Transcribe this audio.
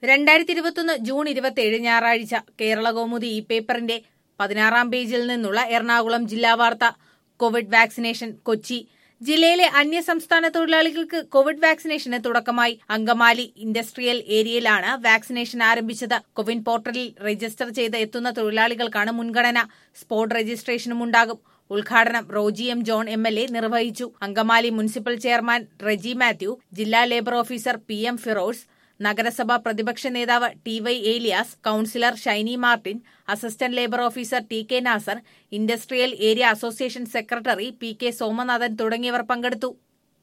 രണ്ടായിരത്തി ഇരുപത്തൊന്ന് ജൂൺ ഇരുപത്തിയേഴ് ഞായറാഴ്ച കേരള കൗമുദി ഈ പേപ്പറിന്റെ പതിനാറാം പേജിൽ നിന്നുള്ള എറണാകുളം ജില്ലാ വാർത്ത കോവിഡ് വാക്സിനേഷൻ കൊച്ചി ജില്ലയിലെ അന്യ സംസ്ഥാന തൊഴിലാളികൾക്ക് കോവിഡ് വാക്സിനേഷന് തുടക്കമായി അങ്കമാലി ഇൻഡസ്ട്രിയൽ ഏരിയയിലാണ് വാക്സിനേഷൻ ആരംഭിച്ചത് കോവിൻ പോർട്ടലിൽ രജിസ്റ്റർ ചെയ്ത് എത്തുന്ന തൊഴിലാളികൾക്കാണ് മുൻഗണന സ്പോട്ട് രജിസ്ട്രേഷനും ഉണ്ടാകും ഉദ്ഘാടനം Roji M John M L A നിർവഹിച്ചു അങ്കമാലി മുനിസിപ്പൽ ചെയർമാൻ റെജി മാത്യു ജില്ലാ labour officer P M Firoz നഗരസഭാ പ്രതിപക്ഷ നേതാവ് T Y Elias councillor Shiny Martin assistant labour officer T K Nasar industrial area association secretary P K Somanathan തുടങ്ങിയവർ പങ്കെടുത്തു